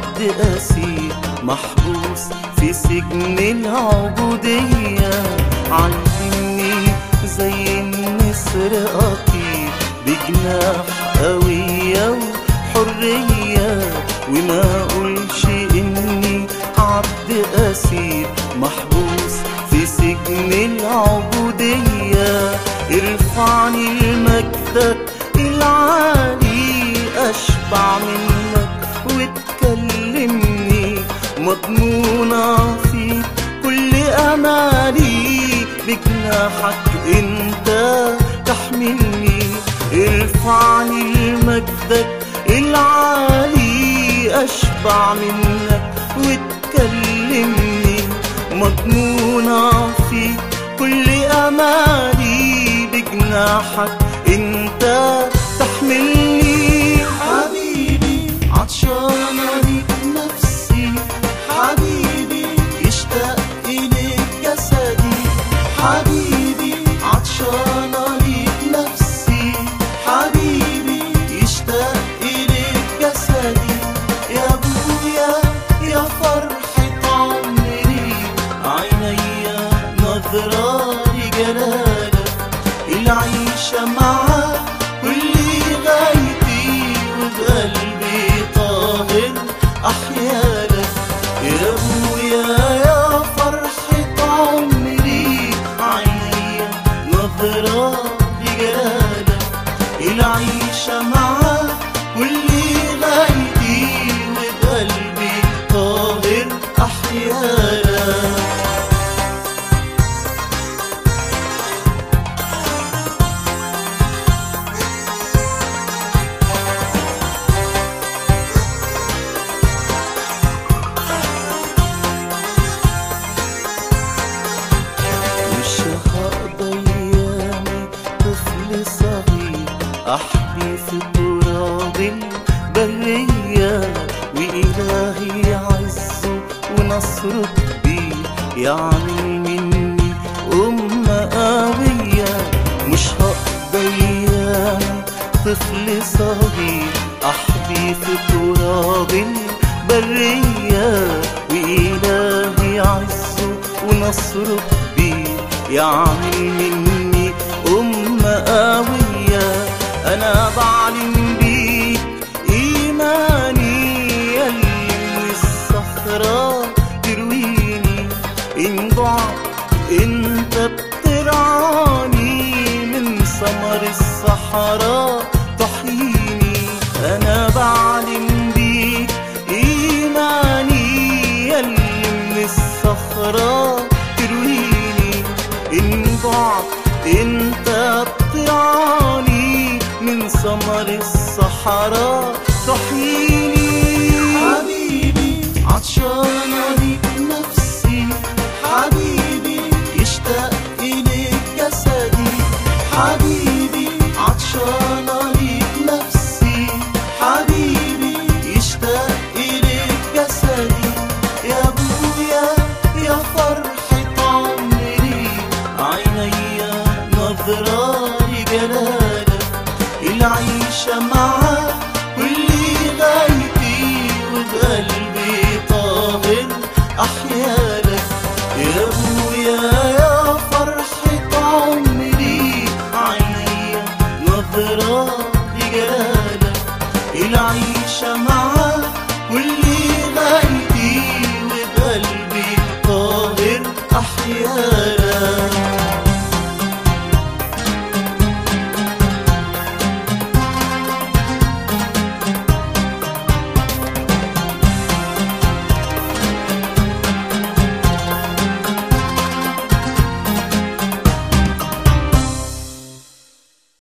عبد أسير محبوس في سجن العبودية علمني زي النسر أطير بجناح قوية وحرية وما أقولش إني عبد أسير محبوس في سجن العبودية ارفعني لمجدك العالي أشبع منك وتكلمني مضمونة في كل أمالي بجناحك انت تحملني ارفعني لمجدك العالي أشبع منك وتكلمني مضمونة في كل أمالي بجناحك انت تحملني حبيبي عطشانة ليك نفسي حبيبي يشتاق إليك جسدي حبيبي عطشانة ليك نفسي حبيبي يشتاق إليك جسدي يا أبويا يا فرحة عمري عينيا نظرة لجلالك العيشة معاك كل غايتي وبقلبي طاهر أحيالك يا أبويا يا فرحة عمري عينيا نظرة لجلالك العيشة معاك كل غايتي وبقلبي طاهر أحيالك مش هقضي ايامي طفل صغير احبي في تراب البرية وإلهي عزه ونصره كبير يعمل مني أمة قوية مش هقضي ايامي طفل صغير احبي في تراب البرية وإلهي عزه ونصره كبير يعمل مني أمة قوية أنا بعلم بيك إيماني يلي من الصخرة ترويني إن ضعت أنت بترعاني من ثمر الصحراء تحييني أنا بعلم بيك إيماني يلي من الصخرة ترويني إن ضعت أنت بترعاني من ثمر الصحراء تحييني حبيبي عطشانة ليك نفسي حبيبي يشتاق إليك جسدي حبيبي عطشانة ليك نفسي حبيبي يشتاق إليك جسدي يا أبويا يا فرحة عمري عينيا نظرة لجلالك العيشة معاك كل غايتي وبقلبي طاهر أحيالك يا أبويا يا فرحة عمري عينيا نظرة لجلالك العيشة معاك كل غايتي وبقلبي طاهر أحيالك